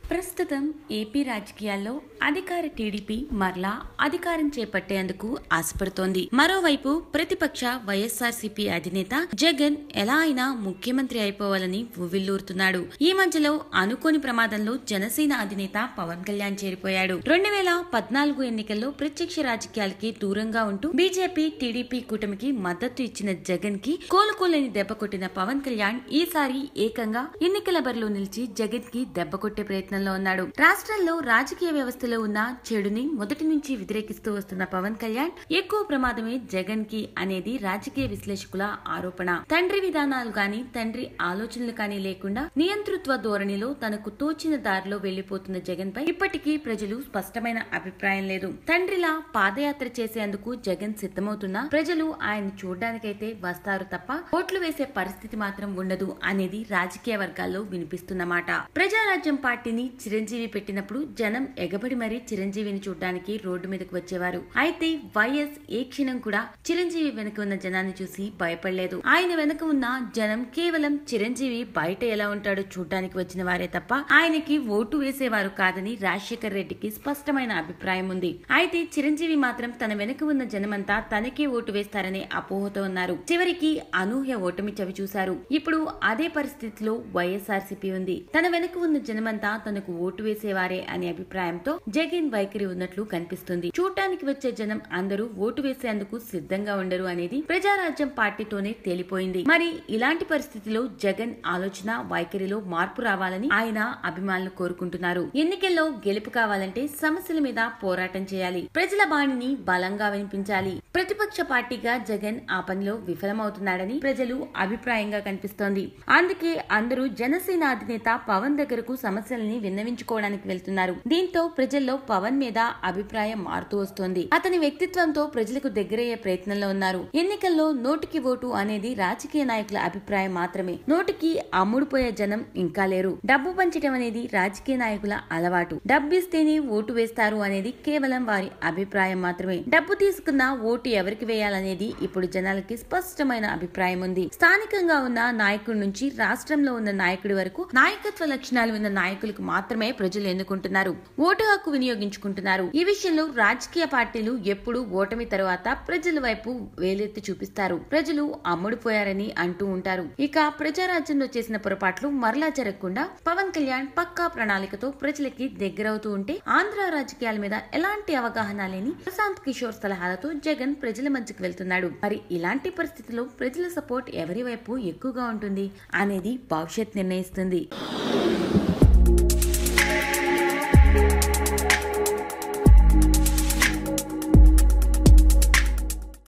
ప్రస్తుతం ఏపీ రాజకీయాల్లో అధికార టీడీపీ మరలా అధికారం చేపట్టేందుకు ఆశపడుతోంది మరోవైపు ప్రతిపక్ష వైఎస్ఆర్సీపీ అధినేత జగన్ ఎలా అయినా ముఖ్యమంత్రి అయిపోవాలని ఉవ్విల్లూరుతున్నాడు ఈ మధ్యలో అనుకోని ప్రమాదంలో జనసేన అధినేత పవన్ కళ్యాణ్ చేరిపోయాడు రెండు వేల పద్నాలుగు ఎన్నికల్లో ప్రత్యక్ష రాజకీయాలకి దూరంగా ఉంటూ బీజేపీ టీడీపీ కూటమికి మద్దతు ఇచ్చిన జగన్ కి కోలుకోలేని దెబ్బ కొట్టిన పవన్ కళ్యాణ్ ఈసారి ఏకంగా ఎన్నికల బరిలో నిలిచి జగన్ కి దెబ్బ కొట్టే ప్రయత్నంలో ఉన్నాడు రాష్ట్రంలో రాజకీయ వ్యవస్థలో ఉన్న చెడుని మొదటి నుంచి వ్యతిరేకిస్తూ వస్తున్న పవన్ కళ్యాణ్ ఎక్కువ ప్రమాదమే జగన్ కి అనేది రాజకీయ విశ్లేషకుల ఆరోపణ తండ్రి విధానాలు గాని తండ్రి ఆలోచనలు కానీ లేకుండా నియంతృత్వ ధోరణిలో తనకు తోచిన దారిలో వెళ్లిపోతున్న జగన్ పై ఇప్పటికీ ప్రజలు స్పష్టమైన అభిప్రాయం లేదు తండ్రిలా పాదయాత్ర చేసేందుకు జగన్ సిద్ధమవుతున్నా ప్రజలు ఆయన చూడడానికైతే వస్తారు తప్ప ఓట్లు వేసే పరిస్థితి మాత్రం ఉండదు అనేది రాజకీయ వర్గాల్లో వినిపిస్తున్నమాట ప్రజారాజ్యం పార్టీని చిరంజీవి పెట్టినప్పుడు జనం ఎగబడి మరీ చిరంజీవిని చూడడానికి రోడ్డు మీదకు వచ్చేవారు అయితే వైఎస్ ఏ క్షణం కూడా చిరంజీవి వెనుక ఉన్న జనాన్ని చూసి భయపడలేదు ఆయన వెనుక ఉన్న జనం కేవలం చిరంజీవి బయట ఎలా ఉంటాడో చూడడానికి వచ్చిన వారే తప్ప ఆయనకి ఓటు వేసేవారు కాదని రాజశేఖర్ రెడ్డికి స్పష్టమైన అభిప్రాయం ఉంది అయితే చిరంజీవి మాత్రం తన వెనుక ఉన్న జనమంతా తనకే ఓటు వేస్తారనే అపోహతో ఉన్నారు చివరికి అనూహ్య ఓటమి చవి చూశారు ఇప్పుడు అదే పరిస్థితిలో వైఎస్ఆర్సీపీ ఉంది తన వెనుక ఉన్న జనమంతా తనకు ఓటు వేసేవారే అనే అభిప్రాయంతో జగన్ వైఖరి ఉన్నట్లు కనిపిస్తుంది చూడటానికి వచ్చే జనం అందరూ ఓటు వేసేందుకు సిద్ధంగా ఉండరు అనేది ప్రజారాజ్యం పార్టీతోనే తేలిపోయింది మరి ఇలాంటి పరిస్థితిలో జగన్ ఆలోచన వైఖరిలో మార్పు రావాలని ఆయన అభిమానులు కోరుకుంటున్నారు ఎన్నికల్లో గెలుపు కావాలంటే సమస్యల మీద పోరాటం చేయాలి ప్రజల బాణిని బలంగా వినిపించాలి ప్రతిపక్ష పార్టీగా జగన్ ఆ పనిలో విఫలమవుతున్నాడని ప్రజలు అభిప్రాయంగా కనిపిస్తోంది అందుకే అందరూ జనసేన అధినేత పవన్ దగ్గరకు సమస్యల్ని విన్నవించుకోవడానికి వెళ్తున్నారు దీంతో ప్రజల్లో పవన్ మీద అభిప్రాయం మారుతూ వస్తోంది అతని వ్యక్తిత్వంతో ప్రజలకు దగ్గరయ్యే ప్రయత్నంలో ఉన్నారు ఎన్నికల్లో నోటికి ఓటు అనేది రాజకీయ నాయకుల అభిప్రాయం మాత్రమే నోటికి అమ్ముడుపోయే జనం ఇంకా లేరు డబ్బు పంచడం అనేది రాజకీయ నాయకుల అలవాటు డబ్బు ఇస్తేనే ఓటు వేస్తారు అనేది కేవలం వారి అభిప్రాయం మాత్రమే డబ్బు తీసుకున్న ఓటు ఎవరికి వేయాలనేది ఇప్పుడు జనాలకి స్పష్టమైన అభిప్రాయం ఉంది స్థానికంగా ఉన్న నాయకుడి నుంచి రాష్ట్రంలో ఉన్న నాయకుడి వరకు నాయకత్వ లక్షణాలు ఉన్న నాయకులకు మాత్రమే ప్రజలు ఎన్నుకుంటున్నారు ఓటు హక్కు వినియోగించుకుంటున్నారు ఈ విషయంలో రాజకీయ పార్టీలు ఎప్పుడు ఓటమి తరువాత ప్రజల వైపు వేలెత్తి చూపిస్తారు ప్రజలు అమ్ముడుపోయారని అంటూ ఉంటారు ఇక ప్రజారాజ్యంలో చేసిన పొరపాట్లు మరలా జరగకుండా పవన్ కళ్యాణ్ పక్కా ప్రణాళికతో ప్రజలకి దగ్గరవుతూ ఉంటే ఆంధ్ర రాజకీయాల మీద ఎలాంటి అవగాహన లేని ప్రశాంత్ కిషోర్ సలహాలతో జగన్ ప్రజల మధ్యకు వెళ్తున్నాడు మరి ఇలాంటి పరిస్థితిలో ప్రజల సపోర్ట్ ఎవరి వైపు ఎక్కువగా ఉంటుంది అనేది భవిష్యత్ నిర్ణయిస్తుంది